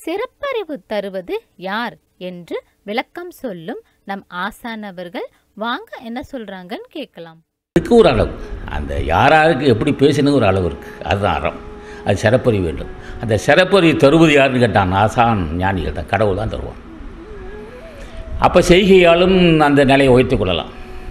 சிறப்பறிவு தருவது யார் என்று விளக்கம் சொல்லும் நம் ஆசானவர்கள் வாங்க என்ன சொல்றாங்கன்னு கேட்கலாம் இதுக்கு ஒரு அளவு அந்த யாராருக்கு எப்படி பேசணும் ஒரு அளவு இருக்குது அதுதான் அறம் அது சிறப்பறி வேண்டும் அந்த சிறப்பறி தருவது யாருன்னு கேட்டான் ஆசான் ஞானிகள் தான் கடவுள் தான் தருவான் அப்போ செய்கையாலும் அந்த நிலையை உயர்த்திக் கொள்ளலாம்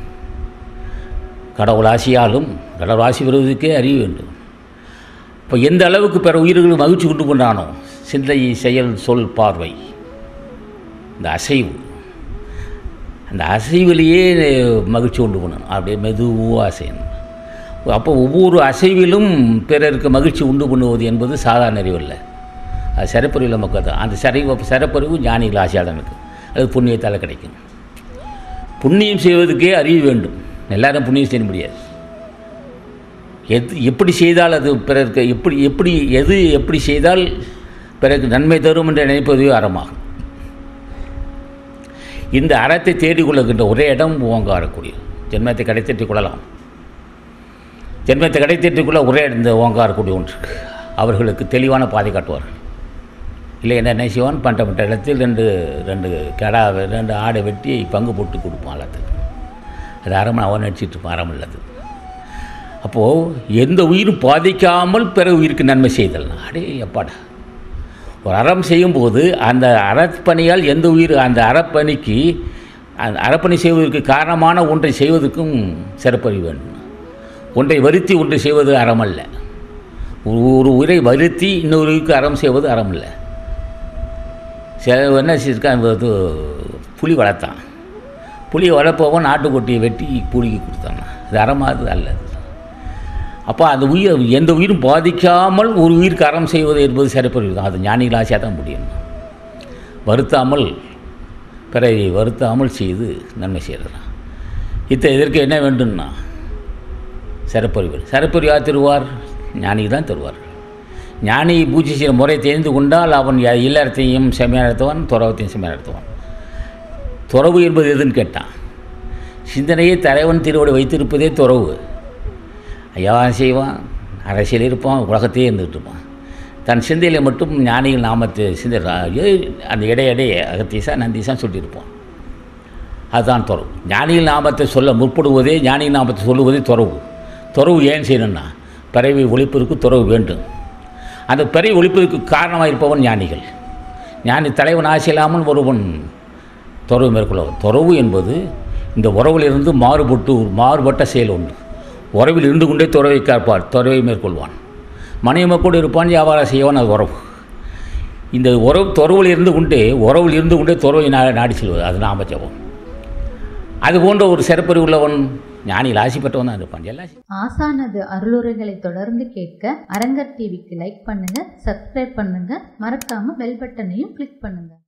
கடவுள் ஆசியாலும் கடவுள் ஆசி பெறுவதற்கே அறிய வேண்டும் இப்போ எந்த அளவுக்கு பிற உயிர்கள் மகிழ்ச்சி கொண்டு கொண்டானோ சிந்தை செயல் சொல் பார்வை இந்த அசைவு அந்த அசைவிலேயே மகிழ்ச்சி உண்டு பண்ணணும் அப்படியே மெதுவாக அசையணும் அப்போ ஒவ்வொரு அசைவிலும் பிறருக்கு மகிழ்ச்சி உண்டு பண்ணுவது என்பது சாதாரண அறிவல்ல அது சிறப்பறிவில் மக்கள் தான் அந்த சிறை சிறப்பறிவு ஞானிகள் ஆசையாக தான் இருக்குது அது புண்ணியத்தால் கிடைக்கும் புண்ணியம் செய்வதற்கே அறிவு வேண்டும் எல்லாரும் புண்ணியம் செய்ய முடியாது எது எப்படி செய்தால் அது பிறருக்கு எப்படி எப்படி எது எப்படி செய்தால் பிறருக்கு நன்மை தரும் என்று நினைப்பதுவே அறமாகும் இந்த அறத்தை தேடிக்கொள்ளுகின்ற ஒரே இடம் ஓங்காரக்கூடியது ஜென்மத்தை கடைத்தேற்றிக் கொள்ளலாம் ஜென்மத்தை கடைத்தேற்றிக்கொள்ள ஒரே இடம் இந்த ஓங்காரக்கூடிய ஒன்று இருக்கு. அவர்களுக்கு தெளிவான பாதை காட்டுவார்கள் இல்லை என்ன என்ன செய்வான் பண்டப்பட்ட இடத்தில் ரெண்டு ரெண்டு கடா ரெண்டு ஆடை வெட்டி பங்கு போட்டு கொடுப்பான் எல்லாத்துக்கும் அது அறம் அவன் நடிச்சிட்டு இருப்பான் அறம் இல்லது அப்போது எந்த உயிரும் பாதிக்காமல் பிற உயிருக்கு நன்மை செய்தல் அடே எப்பாடா ஒரு அறம் செய்யும்போது அந்த அறப்பணியால் எந்த உயிர் அந்த அறப்பணிக்கு அந்த அறப்பணி செய்வதற்கு காரணமான ஒன்றை செய்வதற்கும் சிறப்பறிவு வேண்டும் ஒன்றை வருத்தி ஒன்றை செய்வது அறம் அல்ல ஒரு ஒரு உயிரை வருத்தி இன்னொரு உயிருக்கு அறம் செய்வது அறம் இல்லை சில என்ன செஞ்சிருக்கான் இது புலி வளர்த்தான் புலி வளர்ப்பவன் நாட்டுக்கொட்டியை வெட்டி புலிக்கு கொடுத்தான் இது அறமாது அல்ல அப்போ அந்த உயிர் எந்த உயிரும் பாதிக்காமல் ஒரு உயிருக்கு அறம் செய்வது என்பது சிறப்பறிவு தான் அது ஞானிகள் ஆசையாக தான் முடியும் வருத்தாமல் பிறரை வருத்தாமல் செய்து நன்மை செய்யலாம் இத்த இதற்கு என்ன வேண்டும்னா சிறப்பறிவு சிறப்பறிவு யார் தருவார் ஞானிகள் தான் தருவார் ஞானி பூஜை செய்கிற முறை தெரிந்து கொண்டால் அவன் ய- இல்லறத்தையும் செம்மையாக நடத்துவான் துறவத்தையும் செம்மையாக நடத்துவான் துறவு என்பது எதுன்னு கேட்டான் சிந்தனையை தலைவன் திருவடி வைத்திருப்பதே துறவு ஐயாவும் செய்வான் அரசியல் இருப்பான் உலகத்தையே இருந்துகிட்டு இருப்பான் தன் சிந்தையில் மட்டும் ஞானிகள் நாமத்தை சிந்தை அந்த இடையிடையே அகத்தீசா நந்தீசா சொல்லியிருப்பான் அதுதான் துறவு ஞானிகள் நாமத்தை சொல்ல முற்படுவதே ஞானிகள் நாமத்தை சொல்லுவதே துறவு துறவு ஏன் செய்யணும்னா பிறவி ஒழிப்பதற்கு துறவு வேண்டும் அந்த பிறவி ஒழிப்பதற்கு காரணமாக இருப்பவன் ஞானிகள் ஞானி தலைவன் ஆசை இல்லாமல் ஒருவன் துறவு மேற்கொள்ளும் துறவு என்பது இந்த உறவிலிருந்து மாறுபட்டு ஒரு மாறுபட்ட செயல் உண்டு உறவில் இருந்து கொண்டே துறவை காப்பார் துறவை மேற்கொள்வான் மனைவி கூட இருப்பான் வியாபாரம் செய்வான் அது உறவு இந்த உறவு துறவில் இருந்து கொண்டே உறவில் இருந்து கொண்டே துறவை நா நாடி செல்வது அது நாம ஜபம் அது போன்ற ஒரு சிறப்பறி உள்ளவன் ஞானியில் ஆசி பெற்றவன் தான் இருப்பான் எல்லாம் ஆசானது அருளுரைகளை தொடர்ந்து கேட்க அரங்கர் டிவிக்கு லைக் பண்ணுங்க சப்ஸ்கிரைப் பண்ணுங்க மறக்காம பெல் பட்டனையும் கிளிக் பண்ணுங்க